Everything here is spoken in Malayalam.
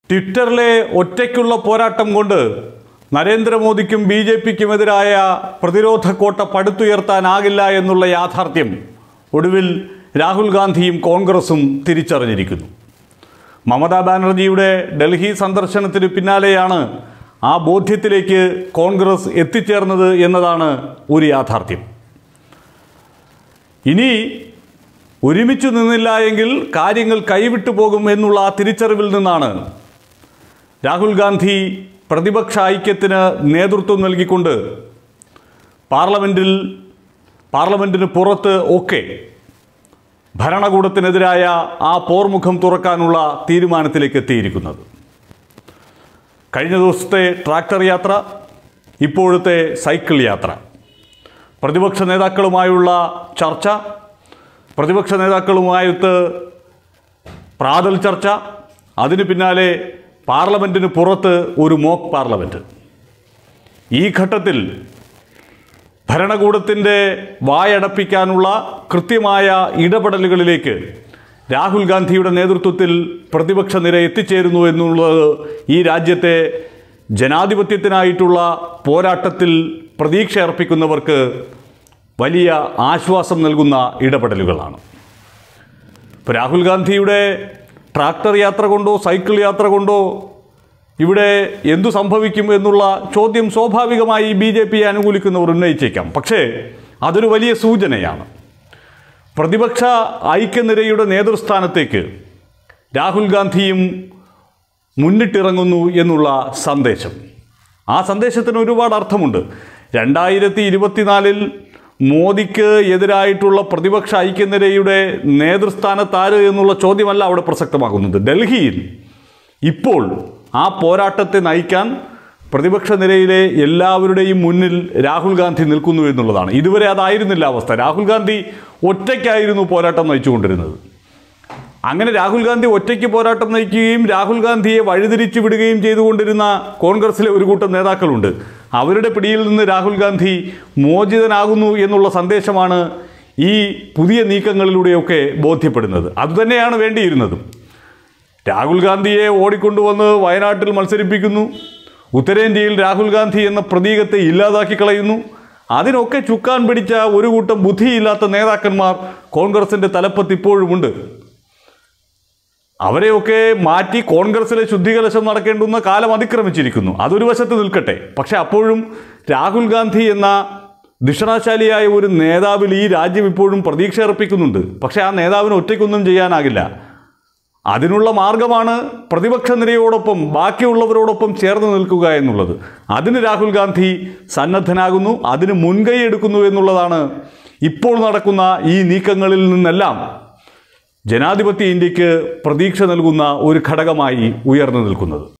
ട്വിറ്ററിലെ ഒറ്റയ്ക്കുള്ള പോരാട്ടം കൊണ്ട് നരേന്ദ്രമോദിക്കും ബി ജെ പിക്കുമെതിരായ പ്രതിരോധ കോട്ട പടുത്തുയർത്താനാകില്ല എന്നുള്ള യാഥാർത്ഥ്യം ഒടുവിൽ രാഹുൽ ഗാന്ധിയും കോൺഗ്രസും തിരിച്ചറിഞ്ഞിരിക്കുന്നു മമതാ ബാനർജിയുടെ ഡൽഹി സന്ദർശനത്തിന് പിന്നാലെയാണ് ആ ബോധ്യത്തിലേക്ക് കോൺഗ്രസ് എത്തിച്ചേർന്നത് എന്നതാണ് ഒരു യാഥാർത്ഥ്യം ഇനി ഒരുമിച്ചു നിന്നില്ല എങ്കിൽ കാര്യങ്ങൾ കൈവിട്ടു പോകും എന്നുള്ള ആ തിരിച്ചറിവിൽ നിന്നാണ് രാഹുൽ ഗാന്ധി പ്രതിപക്ഷ ഐക്യത്തിന് നേതൃത്വം നൽകിക്കൊണ്ട് പാർലമെൻറ്റിൽ പാർലമെൻറ്റിന് പുറത്ത് ഒക്കെ ഭരണകൂടത്തിനെതിരായ ആ പോർമുഖം തുറക്കാനുള്ള തീരുമാനത്തിലേക്ക് എത്തിയിരിക്കുന്നത് കഴിഞ്ഞ ദിവസത്തെ ട്രാക്ടർ യാത്ര ഇപ്പോഴത്തെ സൈക്കിൾ യാത്ര പ്രതിപക്ഷ നേതാക്കളുമായുള്ള ചർച്ച പ്രതിപക്ഷ നേതാക്കളുമായിട്ട് പ്രാതൽ ചർച്ച അതിന് പിന്നാലെ പാർലമെൻറ്റിന് പുറത്ത് ഒരു മോക്ക് പാർലമെൻറ്റ് ഈ ഘട്ടത്തിൽ ഭരണകൂടത്തിൻ്റെ വായടപ്പിക്കാനുള്ള കൃത്യമായ ഇടപെടലുകളിലേക്ക് രാഹുൽ ഗാന്ധിയുടെ നേതൃത്വത്തിൽ പ്രതിപക്ഷ നിര എത്തിച്ചേരുന്നു എന്നുള്ളത് ഈ രാജ്യത്തെ ജനാധിപത്യത്തിനായിട്ടുള്ള പോരാട്ടത്തിൽ പ്രതീക്ഷ അർപ്പിക്കുന്നവർക്ക് വലിയ ആശ്വാസം നൽകുന്ന ഇടപെടലുകളാണ് ഇപ്പോൾ രാഹുൽ ഗാന്ധിയുടെ ട്രാക്ടർ യാത്ര കൊണ്ടോ സൈക്കിൾ യാത്ര കൊണ്ടോ ഇവിടെ എന്തു സംഭവിക്കും എന്നുള്ള ചോദ്യം സ്വാഭാവികമായി ബി ജെ പിയെ അനുകൂലിക്കുന്നവർ ഉന്നയിച്ചേക്കാം പക്ഷേ അതൊരു വലിയ സൂചനയാണ് പ്രതിപക്ഷ ഐക്യനിരയുടെ നേതൃസ്ഥാനത്തേക്ക് രാഹുൽ ഗാന്ധിയും മുന്നിട്ടിറങ്ങുന്നു എന്നുള്ള സന്ദേശം ആ സന്ദേശത്തിന് ഒരുപാട് അർത്ഥമുണ്ട് രണ്ടായിരത്തി ഇരുപത്തിനാലിൽ മോദിക്ക് എതിരായിട്ടുള്ള പ്രതിപക്ഷ ഐക്യനിരയുടെ നേതൃസ്ഥാനത്താര് എന്നുള്ള ചോദ്യമല്ല അവിടെ പ്രസക്തമാകുന്നത് ഡൽഹിയിൽ ഇപ്പോൾ ആ പോരാട്ടത്തെ നയിക്കാൻ പ്രതിപക്ഷ നിരയിലെ എല്ലാവരുടെയും മുന്നിൽ രാഹുൽ ഗാന്ധി നിൽക്കുന്നു എന്നുള്ളതാണ് ഇതുവരെ അതായിരുന്നില്ല അവസ്ഥ രാഹുൽ ഗാന്ധി ഒറ്റയ്ക്കായിരുന്നു പോരാട്ടം നയിച്ചുകൊണ്ടിരുന്നത് അങ്ങനെ രാഹുൽ ഗാന്ധി ഒറ്റയ്ക്ക് പോരാട്ടം നയിക്കുകയും രാഹുൽ ഗാന്ധിയെ വഴിതിരിച്ചു വിടുകയും ചെയ്തുകൊണ്ടിരുന്ന കോൺഗ്രസിലെ ഒരു കൂട്ടം നേതാക്കളുണ്ട് അവരുടെ പിടിയിൽ നിന്ന് രാഹുൽ ഗാന്ധി മോചിതനാകുന്നു എന്നുള്ള സന്ദേശമാണ് ഈ പുതിയ നീക്കങ്ങളിലൂടെയൊക്കെ ബോധ്യപ്പെടുന്നത് അതുതന്നെയാണ് വേണ്ടിയിരുന്നതും രാഹുൽ ഗാന്ധിയെ ഓടിക്കൊണ്ടുവന്ന് വയനാട്ടിൽ മത്സരിപ്പിക്കുന്നു ഉത്തരേന്ത്യയിൽ രാഹുൽ ഗാന്ധി എന്ന പ്രതീകത്തെ ഇല്ലാതാക്കി കളയുന്നു അതിനൊക്കെ ചുക്കാൻ പിടിച്ച ഒരു കൂട്ടം ബുദ്ധിയില്ലാത്ത നേതാക്കന്മാർ കോൺഗ്രസിൻ്റെ തലപ്പത്ത് ഇപ്പോഴുമുണ്ട് അവരെയൊക്കെ മാറ്റി കോൺഗ്രസിലെ ശുദ്ധികലശം നടക്കേണ്ടുന്ന കാലം അതിക്രമിച്ചിരിക്കുന്നു അതൊരു വശത്ത് നിൽക്കട്ടെ പക്ഷെ അപ്പോഴും രാഹുൽ ഗാന്ധി എന്ന ദിഷണാശാലിയായ ഒരു നേതാവിൽ ഈ രാജ്യം ഇപ്പോഴും പ്രതീക്ഷ അർപ്പിക്കുന്നുണ്ട് പക്ഷെ ആ നേതാവിന് ഒറ്റയ്ക്കൊന്നും ചെയ്യാനാകില്ല അതിനുള്ള മാർഗമാണ് പ്രതിപക്ഷ നിരയോടൊപ്പം ബാക്കിയുള്ളവരോടൊപ്പം ചേർന്ന് നിൽക്കുക എന്നുള്ളത് അതിന് രാഹുൽ ഗാന്ധി സന്നദ്ധനാകുന്നു അതിന് മുൻകൈ എടുക്കുന്നു എന്നുള്ളതാണ് ഇപ്പോൾ നടക്കുന്ന ഈ നീക്കങ്ങളിൽ നിന്നെല്ലാം ജനാധിപത്യ ഇന്ത്യക്ക് പ്രതീക്ഷ നൽകുന്ന ഒരു ഘടകമായി ഉയർന്നു നിൽക്കുന്നത്